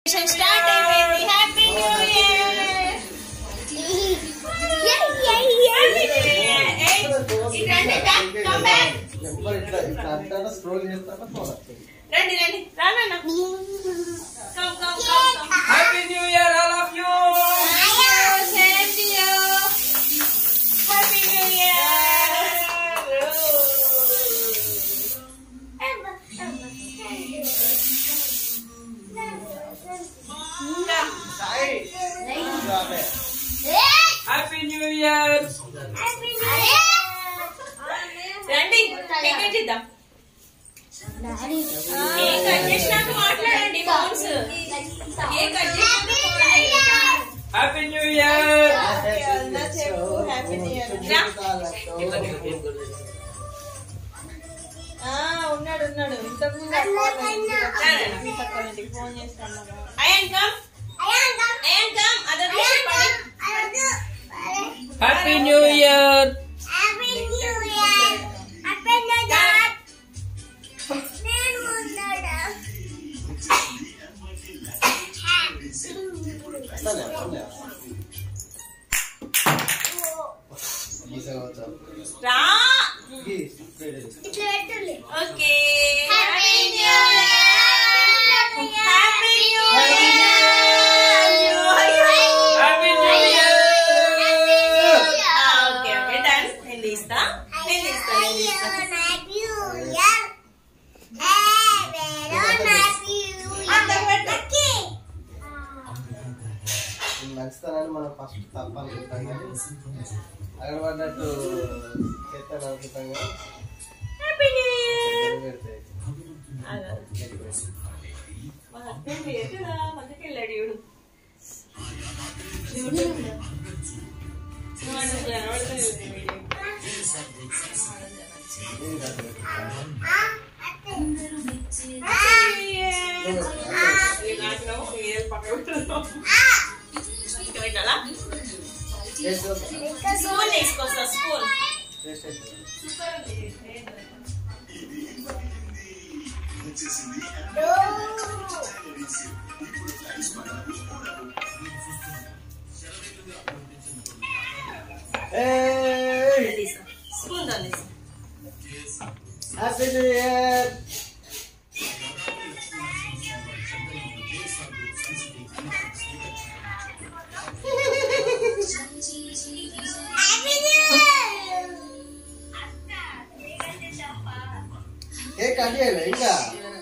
Start అయిపోయింది happy new year scroll చేస్తాను phone రండి రండి Rana come come come happy new year all of you same to you happy new year happy new year రండి cake cut చేద్దాం cake cut చేసినాక మాట్లాడండి phones cake cut చేసినాక happy new year ఉన్నాడు ఉన్నాడు ఇంతకు ముందు ఫోన్ చేస్తాను Ayaan come Ayaan come other happy new year రా okay happy new year happy new year happy new year okay okay done నేను తీస్తా నేను తీస్తా నేను తీస్తా మంచితనాన్ని మనం ఫస్ట్ తప్పనుకుంటాం కానీ అక్కడ పడ్డట్టు చేస్తాను అనుకుంటాం కానీ హ్యాపీ న్యూ ఇయర్ పెడితే మా హస్బెండ్ లేదురా పక్కకి వెళ్ళాడు చూడు నువ్వు అసలు కనబడతలేదు నీ వీడియో. ఇది నాకు నువ్వు, ఇది పక్కకు పెట్టుకో. ఇక్కడ పెట్టాలా? స్పూన్ తీసుకొస్తా స్పూన్ తీస్తా స్పూన్ దాన్ని తీస్తా happy new year cake cut చేయలే ఇంకా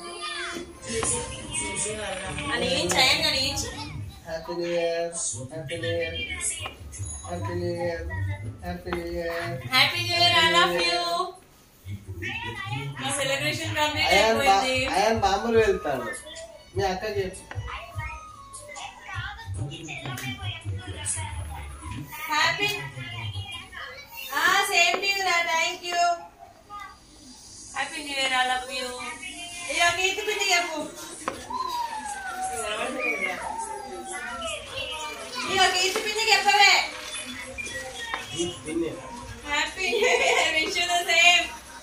అని ఏం చేయండి అని ఏం happy new year happy new year happy new year happy new year happy new year I love you మా సెలబ్రేషన్ కంప్లీట్ అయాన్ బా- అయిపోయింది అయాన్ బాంబులు వెళ్తాడు మీ అక్కకి చెప్పు హ్యాపీ ఆ సేమ్ టు యూ రా thank you happy new year I love you ఇక గీత పిన్ని చెప్పు ఇక గీత పిన్ని చెప్పవే పిన్ని happy new year wish the same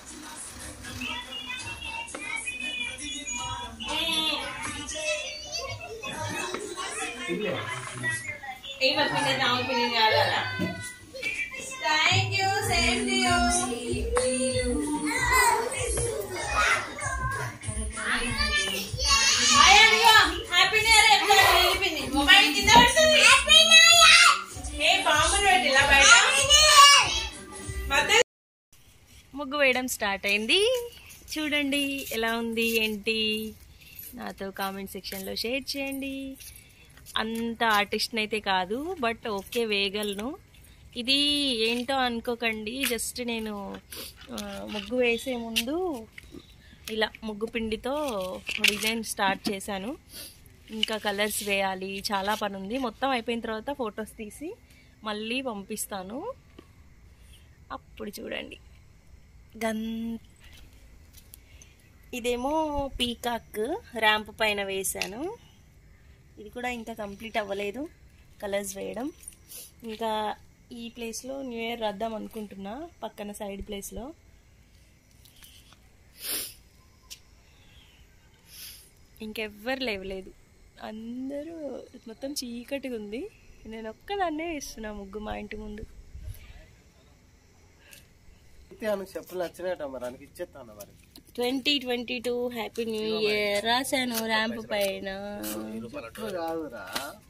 పిన్ని ఏ పిన్ని తాము పిన్ని కాదా thank you same to you happy new year చెప్తాను పిన్ని మొబైల్ కింద పడుతుంది ఏ బాంబులు పెట్టి ఇలా బయట మధ్య ముగ్గు వేయడం స్టార్ట్ అయింది చూడండి ఎలా ఉంది ఏంటి నాతో కామెంట్ సెక్షన్లో షేర్ చేయండి అంత ఆర్టిస్ట్ని అయితే కాదు బట్ ఓకే వేయగలను ఇది ఏంటో అనుకోకండి జస్ట్ నేను ఆ, ముగ్గు వేసే ముందు ఇలా ముగ్గు పిండితో డిజైన్ స్టార్ట్ చేశాను ఇంకా కలర్స్ వేయాలి చాలా పని ఉంది మొత్తం అయిపోయిన తర్వాత ఫొటోస్ తీసి మళ్ళీ పంపిస్తాను అప్పుడు చూడండి గన్ ఇదేమో పీకాక్ ర్యాంప్ పైన వేశాను ఇది కూడా ఇంకా కంప్లీట్ అవ్వలేదు కలర్స్ వేయడం ఇంకా ఈ ప్లేస్లో న్యూ ఇయర్ రద్దాం అనుకుంటున్నా పక్కన సైడ్ ప్లేస్లో ఇంకెవ్వరు లేవలేదు అందరూ మొత్తం చీకటిగా ఉంది నేను ఒక్కదాన్నే వేస్తున్నా ముగ్గు మా ఇంటి ముందు అయితే ఆమెకు చెప్పులు నచ్చినట్ట మరి ఆయనకి ఇచ్చేస్తాను మరి twenty twenty two happy new year రాశాను ర్యాంప్ పైన చెప్పులు కాదురా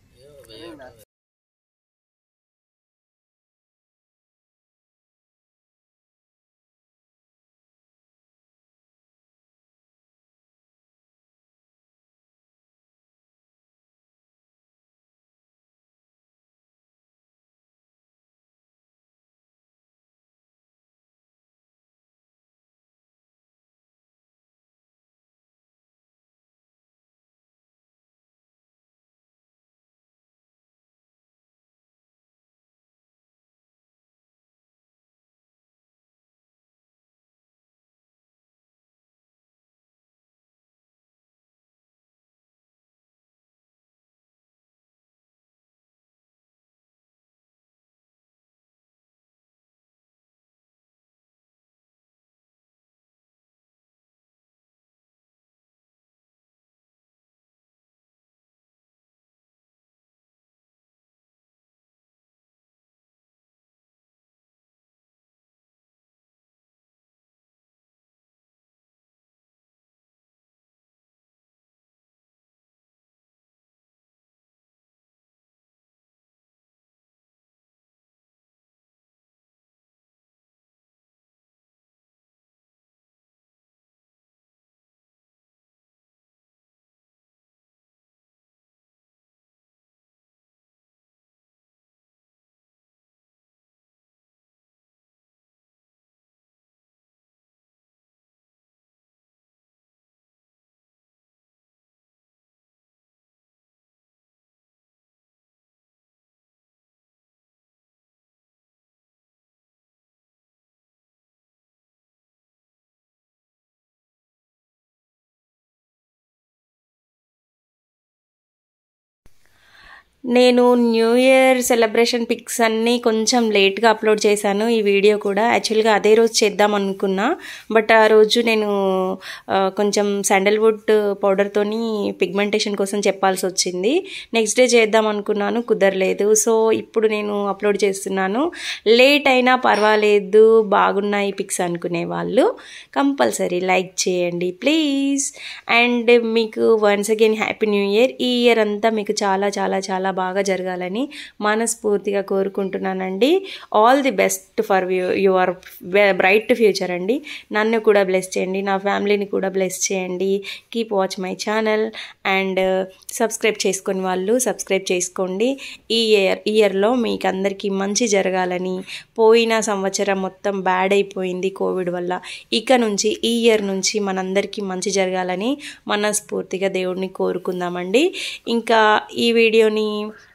నేను న్యూ ఇయర్ సెలబ్రేషన్ పిక్స్ అన్నీ కొంచెం లేట్గా అప్లోడ్ చేశాను ఈ వీడియో కూడా యాక్చువల్గా అదే రోజు చేద్దాం అనుకున్నా బట్ ఆ రోజు నేను ఆ, కొంచెం శాండల్వుడ్ పౌడర్తోని పిగ్మెంటేషన్ కోసం చెప్పాల్సి వచ్చింది నెక్స్ట్ డే చేద్దాం అనుకున్నాను కుదరలేదు సో ఇప్పుడు నేను అప్లోడ్ చేస్తున్నాను లేట్ అయినా పర్వాలేదు బాగున్నాయి పిక్స్ అనుకునే వాళ్ళు కంపల్సరీ లైక్ చేయండి ప్లీజ్ అండ్ మీకు once again happy new year ఈ ఇయర్ అంతా మీకు చాలా చాలా చాలా బాగా జరగాలని మనస్ఫూర్తిగా కోరుకుంటున్నానండి all the best for you your bright future అండి నన్ను కూడా బ్లెస్ చేయండి నా ఫ్యామిలీని కూడా బ్లెస్ చేయండి keep watch my channel and subscribe చేసుకుని వాళ్ళు సబ్స్క్రైబ్ చేసుకోండి ఈ ఇయర్ ఇయర్లో మీకు అందరికీ మంచి జరగాలని పోయిన సంవత్సరం మొత్తం బ్యాడ్ అయిపోయింది కోవిడ్ వల్ల ఇక నుంచి ఈ ఇయర్ నుంచి మనందరికీ మంచి జరగాలని మనస్ఫూర్తిగా దేవుడిని కోరుకుందామండి ఇంకా ఈ వీడియోని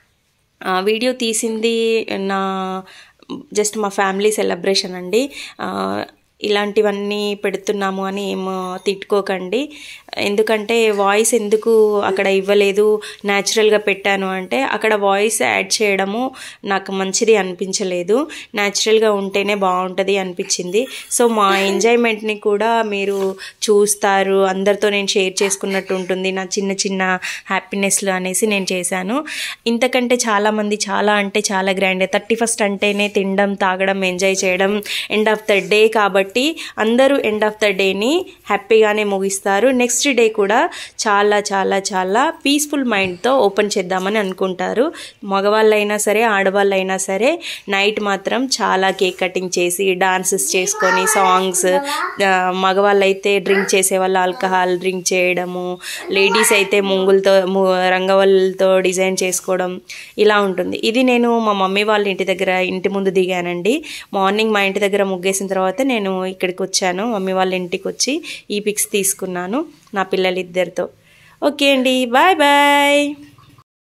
ఆ, వీడియో తీసింది నా జస్ట్ మా ఫ్యామిలీ సెలబ్రేషన్ అండి ఆ, ఇలాంటివన్నీ పెడుతున్నాము అని ఏం తిట్టుకోకండి ఎందుకంటే వాయిస్ ఎందుకు అక్కడ ఇవ్వలేదు న్యాచురల్గా పెట్టాను అంటే అక్కడ వాయిస్ యాడ్ చేయడము నాకు మంచిది అనిపించలేదు న్యాచురల్గా ఉంటేనే బాగుంటుంది అనిపించింది సో మా ఎంజాయ్మెంట్ని కూడా మీరు చూస్తారు అందరితో నేను షేర్ చేసుకున్నట్టు ఉంటుంది నా చిన్న చిన్న హ్యాపీనెస్లు అనేసి నేను చేశాను ఇంతకంటే చాలామంది చాలా అంటే చాలా గ్రాండ్ థర్టీ ఫస్ట్ అంటేనే తినడం తాగడం ఎంజాయ్ చేయడం ఎండ్ ఆఫ్ ద డే కాబట్టి అందరూ ఎండ్ ఆఫ్ ద డేని హ్యాపీగానే ముగిస్తారు నెక్స్ట్ డే కూడా చాలా చాలా చాలా పీస్ఫుల్ మైండ్తో ఓపెన్ చేద్దామని అనుకుంటారు మగవాళ్ళైనా సరే ఆడవాళ్ళైనా సరే నైట్ మాత్రం చాలా కేక్ కటింగ్ చేసి డాన్సెస్ చేసుకొని సాంగ్స్ మగవాళ్ళైతే డ్రింక్ చేసే వాళ్ళు ఆల్కహాల్ డ్రింక్ చేయడము లేడీస్ అయితే ముంగులతో ము- రంగవల్లుతో డిజైన్ చేసుకోవడం ఇలా ఉంటుంది ఇది నేను మా మమ్మీ వాళ్ళ ఇంటి దగ్గర ఇంటి ముందు దిగానండి మార్నింగ్ మా ఇంటి దగ్గర ముగ్గేసిన తర్వాత నేను ఇక్కడికి వచ్చాను మమ్మీ వాళ్ళ ఇంటికి వచ్చి ఈ పిక్స్ తీసుకున్నాను నా పిల్లలిద్దరితో ఓకే అండి బాయ్ బాయ్